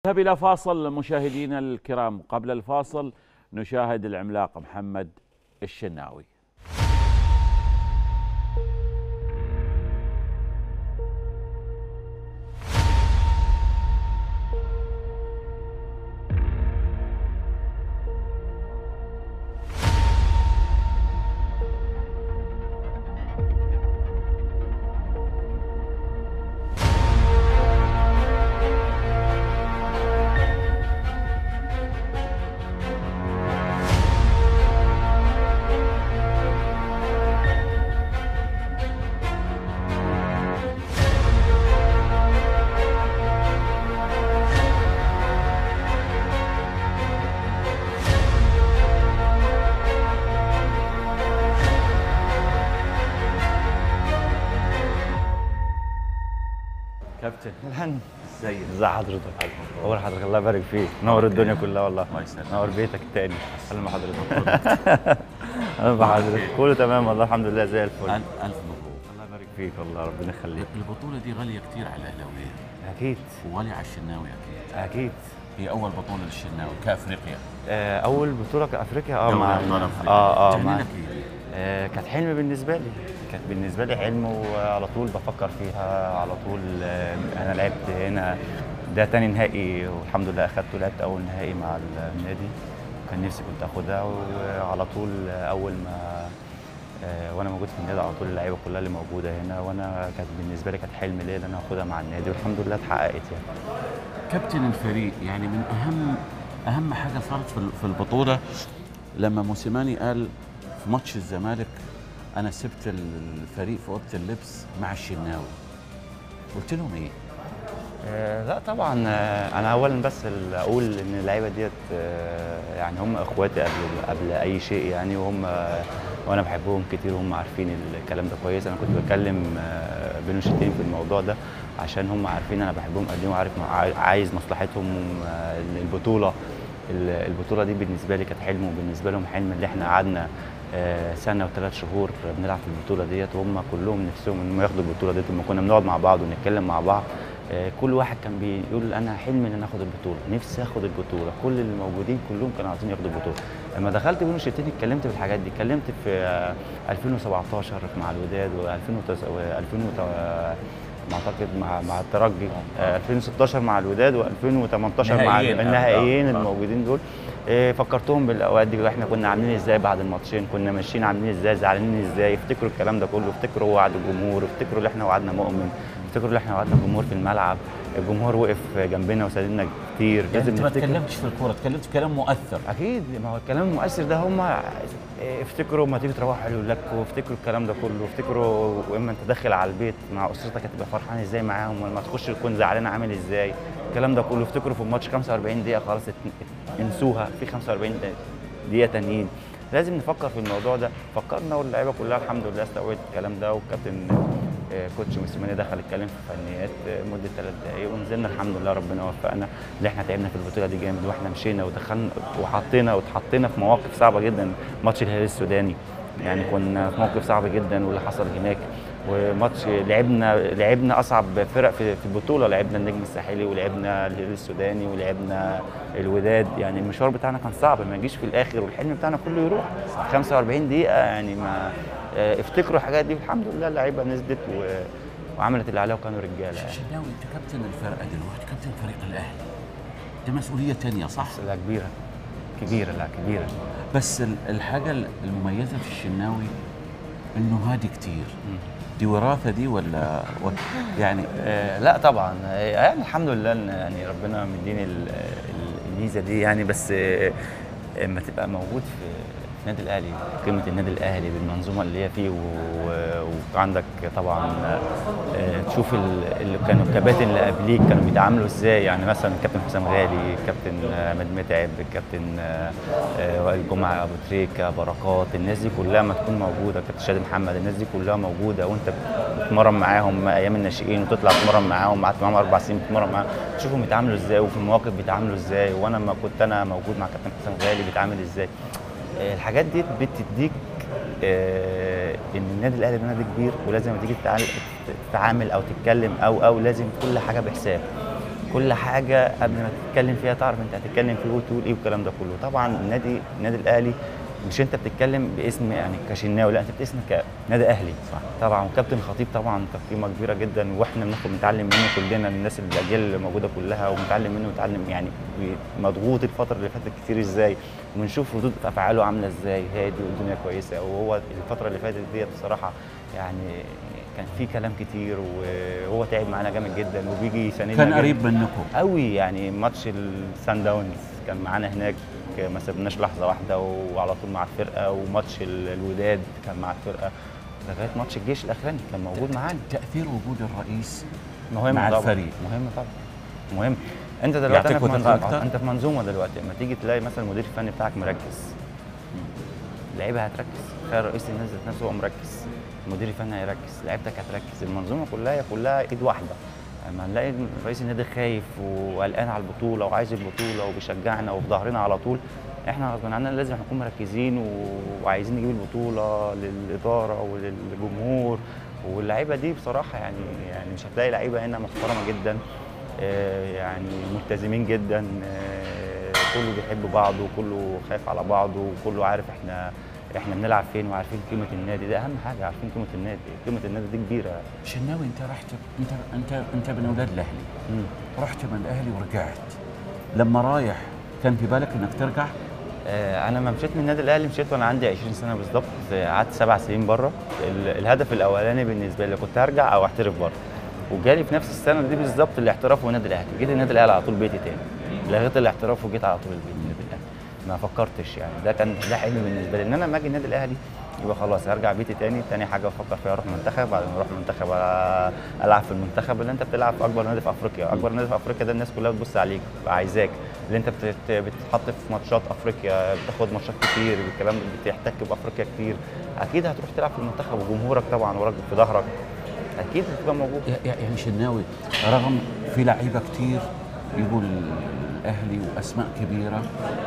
نذهب إلى فاصل مشاهدينا الكرام قبل الفاصل نشاهد العملاق محمد الشناوي كابتن الهن ازيك ازي حضرتك اول حضرتك الله يبارك فيك نور الدنيا كلها والله الله يسلمك. نور بيتك التاني سلم حضرتك انا بحضرتك كله تمام والله الحمد لله زي الفل ألف ألف مبروك الله يبارك فيك والله ربنا يخليك البطولة دي غالية كتير على الأهلاوية اكيد وغالية على الشناوي أكيد اكيد هي أول بطولة للشناوي كأفريقيا آه، اول بطوله كافريقيا اه دوري مع أبطال أفريقيا. اه اه تعني مع لك إيه؟ آه، كانت حلم بالنسبه لي كانت بالنسبه لي حلم وعلى طول بفكر فيها على طول آه، انا لعبت هنا ده تاني نهائي والحمد لله اخدته لعبت اول نهائي مع النادي كان نفسي كنت اخدها وعلى طول آه، اول ما آه، وانا موجود في النادي على طول اللعيبه كلها اللي موجوده هنا وانا كانت بالنسبه لي كانت حلم ليا ان انا اخدها مع النادي والحمد لله اتحققت يعني كابتن الفريق يعني من أهم أهم حاجة صارت في في البطولة لما موسيماني قال في ماتش الزمالك أنا سبت الفريق في أوضة اللبس مع الشناوي قلت لهم إيه؟ آه، لا طبعا آه، انا اولا بس ال- اقول ان اللعيبه ديت آه، يعني هم اخواتي قبل قبل اي شيء يعني وهم آه، وانا بحبهم كتير وهم عارفين الكلام ده كويس انا كنت بتكلم آه، بين وشتين في الموضوع ده عشان هم عارفين انا بحبهم قد ايه وعارف مع- عايز مصلحتهم آه، البطوله ال- البطوله دي بالنسبه لي كانت حلم وبالنسبه لهم حلم اللي احنا قعدنا آه، سنه وثلاث شهور بنلعب في البطوله ديت وهم كلهم نفسهم انهم ياخدوا البطوله ديت لما كنا بنقعد مع بعض ونتكلم مع بعض آه، كل واحد كان بيقول انا حلمي ان انا اخد البطوله نفسي اخد البطوله كل اللي موجودين كلهم كانوا عايزين ياخدوا البطوله لما دخلت بين الشتين اتكلمت في الحاجات دي اتكلمت في آه، 2017 مع الوداد و2000 ما اعتقد مع مع الترجي آه، 2016 مع الوداد و2018 مع نهائيين. النهائيين آه. الموجودين دول آه، فكرتهم بالاوقات دي واحنا كنا عاملين ازاي بعد الماتشين كنا ماشيين عاملين ازاي زعلانين ازاي افتكروا الكلام ده كله افتكروا وعد الجمهور افتكروا اللي احنا وعدنا مؤمن افتكروا اللي احنا وعدنا الجمهور في الملعب الجمهور وقف جنبنا وساعدنا كتير يعني لازم أنت ما نفتكر تكلمتش في الكورة تكلمت كلام مؤثر اكيد ما هو الكلام المؤثر ده هم افتكروا ما تيجي تروحوا يقول لك وافتكروا الكلام ده كله افتكروا واما انت داخل على البيت مع اسرتك هتبقى فرحان ازاي معاهم ولما تخش تكون زعلان عامل ازاي الكلام ده كله افتكروا في الماتش 45 دقيقه خلاص ات- ات- انسوها في 45 دقيقه تانيين لازم نفكر في الموضوع ده فكرنا واللعيبه كلها الحمد لله استوعبت الكلام ده والكابتن آه، كوتش موسيماني دخل اتكلم في فنيات آه، مده ثلاث دقائق ونزلنا الحمد لله ربنا وفقنا اللي احنا تعبنا في البطوله دي جامد واحنا مشينا ودخلنا وحطينا واتحطينا في مواقف صعبه جدا ماتش الهلال السوداني يعني كنا في موقف صعب جدا واللي حصل هناك وماتش لعبنا لعبنا اصعب فرق في في البطوله لعبنا النجم الساحلي ولعبنا الهلال السوداني ولعبنا الوداد يعني المشوار بتاعنا كان صعب ما يجيش في الاخر والحلم بتاعنا كله يروح 45 دقيقه يعني ما آه، افتكروا الحاجات دي والحمد لله اللعيبه نزلت و... وعملت اللي عليها وكانوا رجاله يعني شناوي أنت كابتن الفرقة دلوقتي كابتن فريق الأهلي ده مسؤولية تانية صح؟ بس لا كبيره كبيره لا كبيره بس ال- الحاجة المميزة في الشناوي إنه هادي كتير دي وراثة دي ولا ولا- يعني آه لا طبعا آه، يعني الحمد لله إن يعني ربنا مديني ال- ال- الميزه دي يعني بس آه، اما تبقى موجود في في النادي الاهلي قيمه النادي الاهلي بالمنظومه اللي هي فيه و- وعندك طبعا آه، تشوف ال- اللي كانوا الكباتن اللي قبليك كانوا بيتعاملوا ازاي يعني مثلا الكابتن حسام غالي الكابتن آه، عماد متعب الكابتن آه، آه، وائل جمعه ابو تريكه بركات الناس دي كلها ما تكون موجوده كابتن شادي محمد الناس دي كلها موجوده وانت بتتمرن معاهم ايام الناشئين وتطلع تتمرن معاهم قعدت معاهم اربع سنين بتتمرن معاهم تشوفهم بيتعاملوا ازاي وفي المواقف بيتعاملوا ازاي وانا لما كنت انا موجود مع كابتن حسام غالي بيتعامل ازاي آه، الحاجات دي بتديك آه، ان النادي الاهلي ده نادي كبير ولازم لما تيجي تتعال- تتعامل او تتكلم او او لازم كل حاجه بحساب كل حاجه قبل ما تتكلم فيها تعرف انت هتتكلم في ايه وتقول ايه والكلام ده كله طبعا النادي النادي الاهلي مش انت بتتكلم باسم يعني كشناوي لا انت بتسم كنادي اهلي صح طبعا وكابتن خطيب طبعا تقييمه كبيره جدا واحنا بناخد بنتعلم منه كلنا الناس الاجيال اللي موجوده كلها وبنتعلم منه ونتعلم يعني مضغوط الفتره اللي فاتت كتير ازاي ونشوف ردود افعاله عامله ازاي هادي والدنيا كويسه وهو الفتره اللي فاتت ديت بصراحه يعني كان في كلام كتير وهو تعب معانا جامد جدا وبيجي يساندنا كان جامد. قريب منكم قوي يعني ماتش السان داونز كان معانا هناك ما سبناش لحظه واحده وعلى طول مع الفرقه وماتش ال- الوداد كان مع الفرقه لغايه ماتش الجيش الاخراني كان موجود معانا تاثير وجود الرئيس مهم مع طبعا الفريق. مهم طبعا مهم انت دلوقتي انا يعطيك في وثقة منظومه أكتر؟ انت في منظومه دلوقتي لما تيجي تلاقي مثلا المدير الفني بتاعك مركز اللعيبه هتركز تخيل رئيس النادي ذات نفسه هو مركز المدير الفني هيركز لعيبتك هتركز المنظومه كلها هي كلها ايد واحده لما نلاقي رئيس النادي خايف وقلقان على البطوله وعايز البطوله وبيشجعنا وفي ظهرنا على طول احنا غصب عننا لازم نكون مركزين و- وعايزين نجيب البطوله للاداره وللجمهور واللعيبه دي بصراحه يعني يعني مش هتلاقي لعيبه هنا محترمه جدا آه، يعني ملتزمين جدا آه، كله بيحب بعضه وكله خايف على بعضه وكله عارف احنا احنا بنلعب فين وعارفين قيمه النادي ده اهم حاجه عارفين قيمه النادي قيمه النادي دي كبيره شناوي انت رحت انت انت انت من اولاد الاهلي رحت من الاهلي ورجعت لما رايح كان في بالك انك ترجع آه، انا لما مشيت من النادي الاهلي مشيت وانا عندي 20 سنه بالظبط آه، قعدت سبع سنين بره ال- الهدف الاولاني بالنسبه لي كنت هرجع او احترف بره وجالي في نفس السنه دي بالظبط الاحتراف والنادي الاهلي جيت النادي الاهلي على طول بيتي تاني لغيت الاحتراف وجيت على طول البيت النادي الاهلي ما فكرتش يعني ده كان ده حلم بالنسبه لي ان انا لما اجي النادي الاهلي يبقى خلاص هرجع بيتي تاني تاني حاجه بفكر فيها اروح منتخب بعدين اروح منتخب أ- العب في المنتخب اللي انت بتلعب في اكبر نادي في افريقيا اكبر نادي في افريقيا ده الناس كلها بتبص عليك بتبقى عايزاك اللي انت بتت- بتتحط في ماتشات افريقيا بتاخد ماتشات كتير الكلام ده بتحتك بافريقيا كتير اكيد هتروح تلعب في المنتخب وجمهورك طبعا وراك في ظهرك اكيد هتبقى موجود يا- يا- يعني شناوي رغم في لعيبه كتير يقول الاهلي واسماء كبيره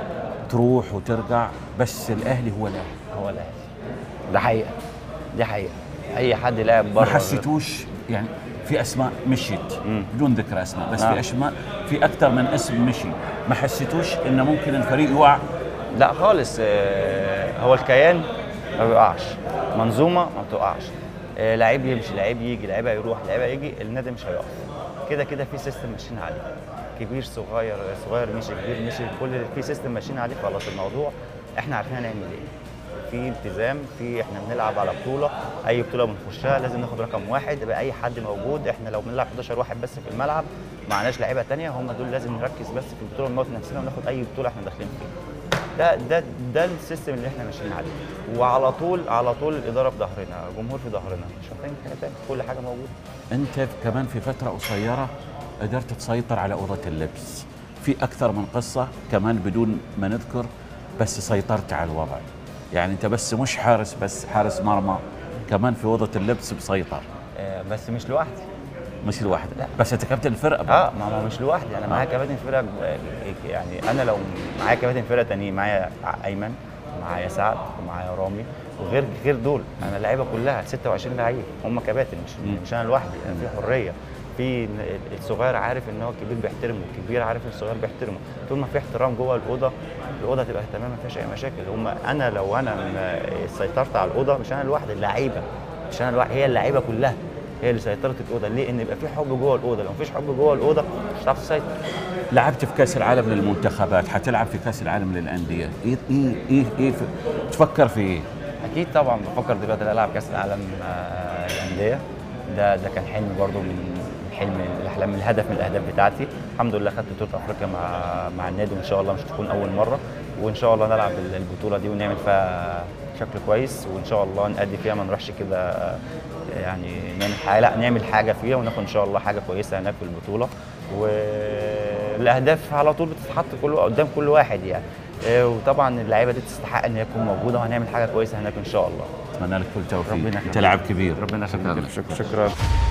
تروح وترجع بس الاهلي هو الاهلي هو الاهلي ده حقيقه دي حقيقه اي حد لاعب بره ما حسيتوش يعني في اسماء مشيت مم. بدون ذكر اسماء بس نعم. في اسماء في اكثر من اسم مشي ما حسيتوش انه ممكن الفريق يقع لا خالص آه، هو الكيان ما بيقعش منظومه ما بتقعش آه، لعيب يمشي لعيب يجي لعيب هيروح لعيب هيجي النادي مش هيقف كده كده في سيستم ماشيين عليه كبير صغير صغير مشي كبير مشي كل في سيستم ماشيين عليه خلاص الموضوع احنا عارفين هنعمل ايه في التزام في احنا بنلعب على بطوله اي بطوله بنخشها لازم ناخد رقم واحد يبقى اي حد موجود احنا لو بنلعب 11 واحد بس في الملعب معناش لعيبه تانية هم دول لازم نركز بس في البطوله نموت نفسنا وناخد اي بطوله احنا داخلين فيها ده ده ده السيستم اللي احنا ماشيين عليه وعلى طول على طول الاداره في ظهرنا الجمهور في ظهرنا مش محتاجين حاجه تانية كل حاجه موجوده انت كمان في فتره قصيره قدرت تسيطر على اوضه اللبس في اكثر من قصه كمان بدون ما نذكر بس سيطرت على الوضع يعني انت بس مش حارس بس حارس مرمى كمان في اوضه اللبس مسيطر آه، بس مش لوحدي مش لوحدك بس انت كابتن الفرقه بقى. اه ما ما مش لوحدي انا معايا كباتن فرقه يعني انا لو معايا كباتن فرقه تانيين معايا ايمن معايا سعد ومعايا رامي وغير غير دول انا اللعيبه كلها 26 لعيب هم كباتن مش مم. مش انا لوحدي انا في حريه في الصغير عارف ان هو الكبير بيحترمه الكبير عارف ان الصغير بيحترمه طول ما في احترام جوه الاوضه الاوضه تبقى تمام ما فيهاش اي مشاكل هم انا لو انا م- سيطرت على الاوضه مش انا لوحدي اللعيبه مش انا لوحدي هي اللعيبه كلها هي اللي سيطرت الاوضه ليه ان يبقى في حب جوه الاوضه لو مفيش حب جوه الاوضه مش هتعرف تسيطر لعبت في كاس العالم للمنتخبات حتلعب في كاس العالم للانديه ايه ايه ايه, إيه في تفكر في ايه اكيد طبعا بفكر دلوقتي إن العب كاس العالم آه، الانديه ده ده كان حلم برضو من حلم من الاحلام من الهدف من الاهداف بتاعتي الحمد لله خدت بطوله افريقيا مع مع النادي وان شاء الله مش تكون اول مره وان شاء الله نلعب البطوله دي ونعمل فيها شكل كويس وان شاء الله نأدي فيها ما نروحش كده آه، يعني نعمل حاجه لا نعمل حاجه فيها وناخد ان شاء الله حاجه كويسه هناك في البطوله والاهداف على طول بتتحط كل قدام كل واحد يعني آه، وطبعا اللعيبه دي تستحق ان هي تكون موجوده وهنعمل حاجه كويسه هناك ان شاء الله اتمنى لك كل توفيق ربنا انت يخليك. لاعب كبير ربنا يخليك شكراً. شكرا شكرا